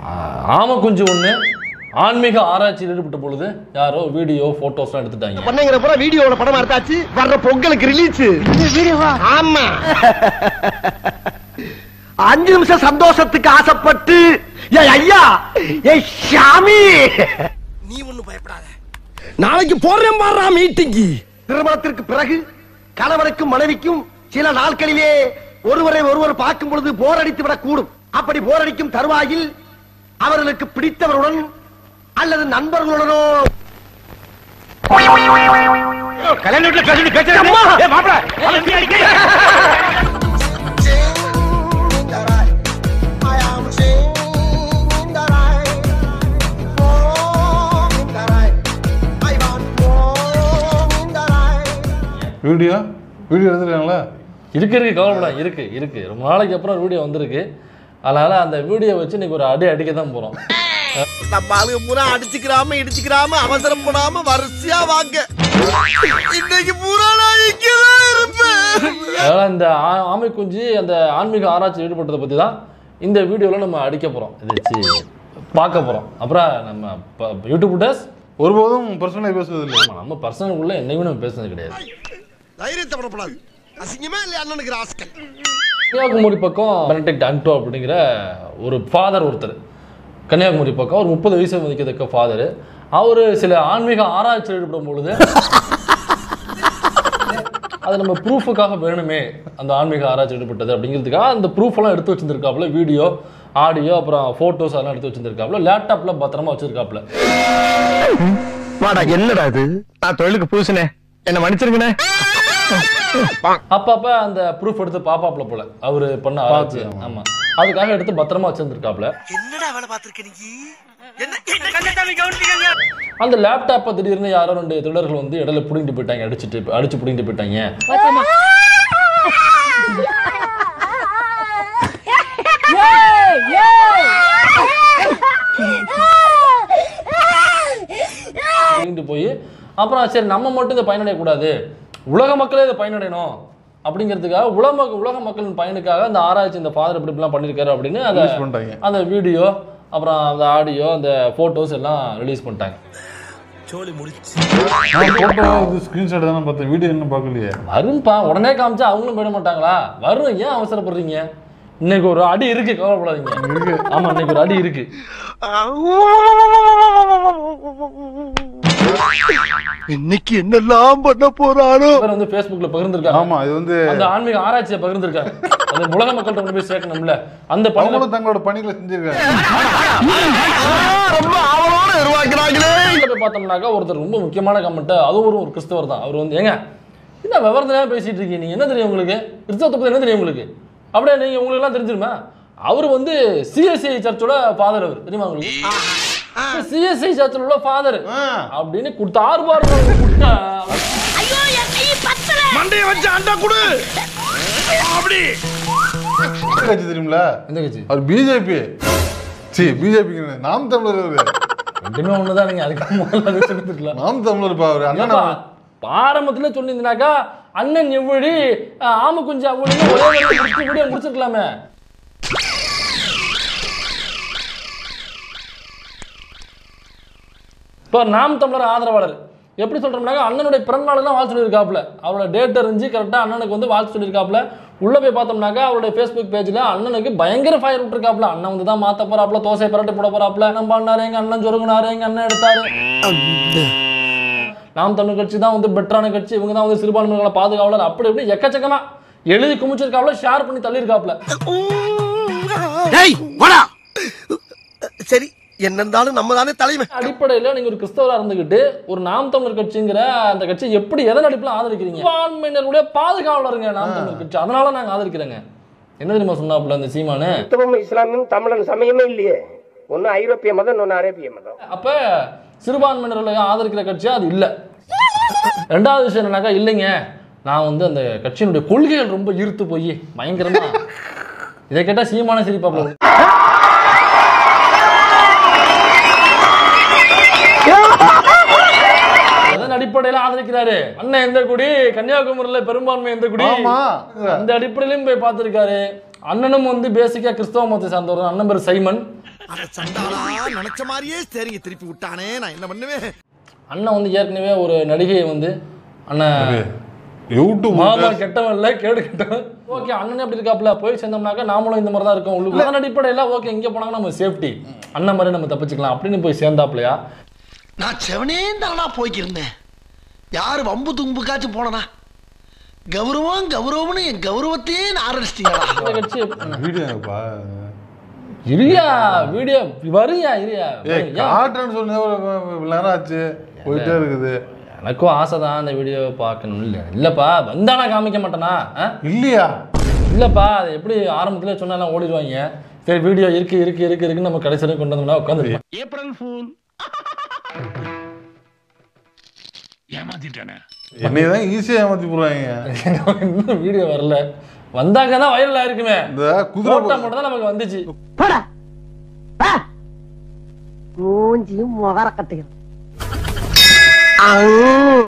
ஆம குஞ்சு ஒண்ணு ஆன்மீக ஆராய்ச்சியில் ஈடுபட்ட பொழுது யாரோ வீடியோ போட்டோஸ்லாம் எடுத்துட்டாங்க பண்ணைங்கிற பூரா வீடியோல படம் எடுத்தாச்சு வர்ற பொங்கலுக்கு ரிலீஸ் ஆமா அஞ்சு நிமிஷம் சந்தோஷத்துக்கு ஆசைப்பட்டு ஏய் ஐயா ஏய் சாமி நீ ஒண்ணு பயப்படாத நாளைக்கு போறேன் பாடுறா மீட்டிங்கு திருமணத்திற்கு பிறகு கணவனுக்கும் மனைவிக்கும் சில நாட்களிலே ஒருவரை ஒருவர் பார்க்கும் பொழுது போர் அடித்து விடக்கூடும் அப்படி போர் அடிக்கும் தருவாயில் அவர்களுக்கு பிடித்தவருடன் அல்லது நண்பர்களுடனோ கல்யாண வீட்டுல பேசிட்டு பேசுறேன் வீடியோ வீடியோ எடுத்துருக்காங்களா இருக்கு இருக்கு கவலைப்படாம இருக்கு இருக்கு ரொம்ப நாளைக்கு அப்புறம் ஒரு வீடியோ வந்திருக்கு அதனால அந்த வீடியோ வச்சு இன்னைக்கு ஒரு அடி அடிக்க தான் போறோம் நம்ம ஆளுங்க பூரா அடிச்சுக்கிறாம இடிச்சுக்கிறாம அவசரம் பண்ணாம வரிசையா வாங்க இன்னைக்கு பூரா நான் இங்கதான் இருப்பேன் அதனால இந்த ஆ- ஆமை குஞ்சு அந்த ஆன்மீக ஆராய்ச்சி ஈடுபட்டதை பத்தி தான் இந்த வீடியோல நம்ம அடிக்க போறோம் இதை வச்சு பார்க்க போறோம் அப்புறம் நம்ம ப- யூடியூப் டஸ் ஒருபோதும் பர்சனலாக பேசுறது இல்லை நம்ம பர்சனலுக்குள்ள என்னைக்குமே நம்ம பேசுனது கிடையாது தைரியத்தை படப்படாது அசிங்கமே இல்லையா அண்ணனுக்கு ராஸ்கல் கன்னியாகுமரி பக்கம் பெனடிக்ட் அன்டோ அப்படிங்கிற ஒரு ஃபாதர் ஒருத்தர் கன்னியாகுமரி பக்கம் ஒரு முப்பது வயசு மதிக்கத்தக்க ஃபாதர் அவர் சில ஆன்மீக ஆராய்ச்சி ஈடுபடும் பொழுது அது நம்ம ப்ரூஃபுக்காக வேணுமே அந்த ஆன்மீக ஆராய்ச்சி ஈடுபட்டது அப்படிங்கிறதுக்காக அந்த ப்ரூஃப் எல்லாம் எடுத்து வச்சிருந்திருக்காப்புல வீடியோ ஆடியோ அப்புறம் ஃபோட்டோஸ் அதெல்லாம் எடுத்து வச்சிருந்திருக்காப்புல லேப்டாப்ல பத்திரமா வச்சிருக்காப்புல வாடா என்னடா இது நான் தொழிலுக்கு புதுசுனே என்ன மன்னிச்சிருங்கண்ணே அப்பப்ப அந்த ப்ரூஃப் எடுத்து பாப்பாப்ல போல அவரு பண்ண ஆராய்ச்சி ஆமா அதுக்காக எடுத்து பத்திரமா வச்சிருந்திருக்காப்புல என்னடா வேலை பார்த்திருக்க நீ என்ன அந்த லேப்டாப்பை திடீர்னு யாரோ ரெண்டு திருடர்கள் வந்து இடையில புடிங்கிட்டு போயிட்டாங்க அடிச்சுட்டு அடிச்சு புடிங்கிட்டு போயிட்டாங்க புடிங்கிட்டு போய் அப்புறம் சரி நம்ம மட்டும் இதை பயனடையக்கூடாது உலக மக்களே இதை பயனடையணும் அப்படிங்கிறதுக்காக உலக மக்க- உலக மக்களின் பயனுக்காக அந்த ஆராய்ச்சி இந்த ஃபாதர் இப்படி இப்படிலாம் பண்ணியிருக்காரு அப்படின்னு அதை Release பண்ணிட்டாங்க. அந்த வீடியோ அப்புறம் அந்த ஆடியோ அந்த ஃபோட்டோஸ் எல்லாம் ரிலீஸ் பண்ணிட்டாங்க நான் ஃபோட்டோ இது ஸ்க்ரீன்ஷாட் தானே பார்த்தேன் வீடியோ இன்னும் பார்க்கலையே வரும்பா உடனே காமிச்சா அவங்களும் போயிட மாட்டாங்களா வரும் ஏன் அவசரப்படுறீங்க இன்னைக்கு ஒரு அடி இருக்கு கவலைப்படாதீங்க இருக்கு. ஆமா இன்னைக்கு ஒரு அடி இருக்கு இன்னைக்கு என்னெல்லாம் பண்ண போறானோ பேர் வந்து Facebookல பகிர்ந்திருக்காங்க ஆமா இது வந்து அந்த ஆன்மீக ஆராய்ச்சியை பகிர்ந்திருக்காங்க அது உலக மக்கள்கிட்ட கொண்டு போய் சேர்க்கணும்ல அந்த பணியில அவங்களும் தங்களோட பணிகளை செஞ்சிருக்காங்க ரொம்ப ஆவலோட உருவாக்குறாங்களே போய் பார்த்தோம்னாக்கா ஒருத்தர் ரொம்ப முக்கியமான கமெண்ட் அதுவும் ஒரு ஒரு கிறிஸ்தவர் தான் அவர் வந்து ஏங்க என்ன விவரத்துல பேசிட்டு இருக்கீங்க நீங்க என்ன தெரியும் உங்களுக்கு கிறிஸ்தவத்தை பத்தி என்ன தெரியும் உங்களுக்கு அப்படியே நீங்க உங்களுக்கு எல்லாம் தெரிஞ்சிருமா அவர் வந்து சிஎஸ்ஐ சர்ச்சோட ஃபாதர் அவர் தெரியுமா உங்களுக்கு சிஎஸ்ஐ சர்ச்சில் உள்ள ஃபாதர் அப்படின்னு கொடுத்தாரு பாருங்க அவங்க குட்டை. மண்டைய வச்சு அண்டா குடு அப்படி எந்த கட்சி தெரியுமில எந்த கட்சி அவர் பிஜேபி சி பிஜேபி நாம் தமிழர் அவரு ரெண்டுமே ஒண்ணுதான் நீங்க அதுக்கு முதல்ல அதை சொல்லிருக்கலாம் நாம் தமிழர் பா அவரு அண்ணன் ஏப்பா, ஆரம்பத்துல சொல்லியிருந்தாக்கா அண்ணன் எவ்வளி ஆம குஞ்சு அவ்வளி ஒரே ஒரு முடிச்சு கூட முடிச்சிருக்கலாமே இப்போ நாம் தமிழர் ஆதரவாளர் எப்படி சொல்றோம்னாக்கா அண்ணனுடைய பிறந்தநாளெல்லாம் வாழ்த்து சொல்லியிருக்காப்புல அவரோட டேட் அறிஞ்சு கரெக்டாக அண்ணனுக்கு வந்து வாழ்த்து சொல்லியிருக்காப்புல உள்ள போய் பார்த்தோம்னாக்கா அவருடைய ஃபேஸ்புக் பேஜில் அண்ணனுக்கு பயங்கர ஃபயர் விட்டுருக்காப்புல அண்ணன் வந்து தான் மாற்ற போறாப்புல தோசை பரட்டு போட போறாப்புல நம்ம பண்ணாரு எங்க அண்ணன் சொருங்கினாரு எங்க அண்ணன் எடுத்தாரு நாம் தமிழ் கட்சி தான் வந்து பெட்டரான கட்சி இவங்க தான் வந்து சிறுபான்மைகளை பாதுகாவலர் அப்படி இப்படி எக்கச்சக்கமா எழுதி குமிச்சிருக்காப்புல ஷேர் பண்ணி தள்ளியிருக்காப்புல டேய் வாடா சரி என்ன இருந்தாலும் நம்ம தானே தலைமை அடிப்படையில் நீங்க ஒரு கிறிஸ்தவரா இருந்துகிட்டு ஒரு நாம் தமிழர் கட்சிங்கிற அந்த கட்சி எப்படி எதன் அடிப்பில் ஆதரிக்கிறீங்க சிறுபான்மையினருடைய பாதுகாவலருங்க நாம் தமிழர் கட்சி அதனால நாங்க ஆதரிக்கிறேங்க என்ன தெரியுமா சொன்னாப்புல அந்த சீமானு கிறிஸ்தவம் இஸ்லாமும் தமிழன் சமயமே இல்லையே ஒன்னு ஐரோப்பிய மதம் இன்னொன்னு அரேபிய மதம் அப்ப சிறுபான்மையினர்களை ஆதரிக்கிற கட்சியா அது இல்ல ரெண்டாவது விஷயம் என்னன்னாக்கா இல்லைங்க நான் வந்து அந்த கட்சியினுடைய கொள்கைகள் ரொம்ப ஈர்த்து போய் பயங்கரமா இதை கேட்டா சீமான சிரிப்பாப்புல அதன் அடிப்படையில ஆதரிக்கிறாரு அண்ணன் எந்த குடி கன்னியாகுமரியில பெரும்பான்மை எந்த குடி ஆமா அந்த அடிப்படையிலும் போய் பார்த்திருக்காரு அண்ணனும் வந்து பேசிக்கா கிறிஸ்தவ மதத்தை சார்ந்தவர் அண்ணன் பேர் சைமன் அட சண்டாளா நினைச்ச மாதிரியே சரிங்க திருப்பி விட்டானே நான் என்ன பண்ணுவேன் அண்ணன் வந்து ஏற்கனவே ஒரு நடிகையை வந்து அண்ணன் யூடியூப் மாமா கெட்டவன் இல்ல கேடு கெட்டவன் ஓகே அண்ணனே அப்படி இருக்காப்ல போய் சேர்ந்தோம்னாக்கா நாமளும் இந்த மாதிரி தான் இருக்கோம் உள்ளுக்குள்ள அதன் அடிப்படையில் ஓகே இங்கே போனாங்க நம்ம சேஃப்டி அண்ணன் மாதிரி நம்ம தப்பிச்சுக்கலாம் அப்படின்னு போய் சேர்ந்தாப்லையா நான் செவனே தானா போய்க்கிருந்தேன் யாரு வம்பு தும்புக்காச்சும் போனனா கௌரவம் கௌரவம்னு என் கௌரவத்தையே நான் ஆரம்பிச்சிட்டீங்களா இந்த கட்சி வீடியோப்பா இருயா வீடியோ வருயா இருயா ஏ ஏன்? காட்டுன்னு சொன்ன இவ்வளவு நேரம் ஆச்சு போயிட்டே இருக்குது எனக்கும் ஆசை தான் அந்த வீடியோவை பார்க்கணும் இல்லை இல்லைப்பா வந்தானா காமிக்க மாட்டேனா ஆ? இல்லையா இல்லைப்பா அது எப்படி ஆரம்பத்திலே சொன்னாலும் ஓடிடுவாங்க சரி வீடியோ இருக்கு இருக்கு இருக்கு இருக்குன்னு நம்ம கடைசி வரைக்கும் கொண்டு வந்தோம்னா உட்காந்து ஏப்ரல் ஃபூல் ஏமாத்திட்டானே என்னைய தான் ஈஸியா ஏமாத்தி போடுவாங்க இன்னும் வீடியோ வரல வந்தாங்க தான் வைரல் ஆயிருக்குமே இந்த குதிரை போட்டோ மட்டும் தான் நமக்கு வந்துச்சு போடா மூஞ்சியும் முகர கட்டுகிறேன்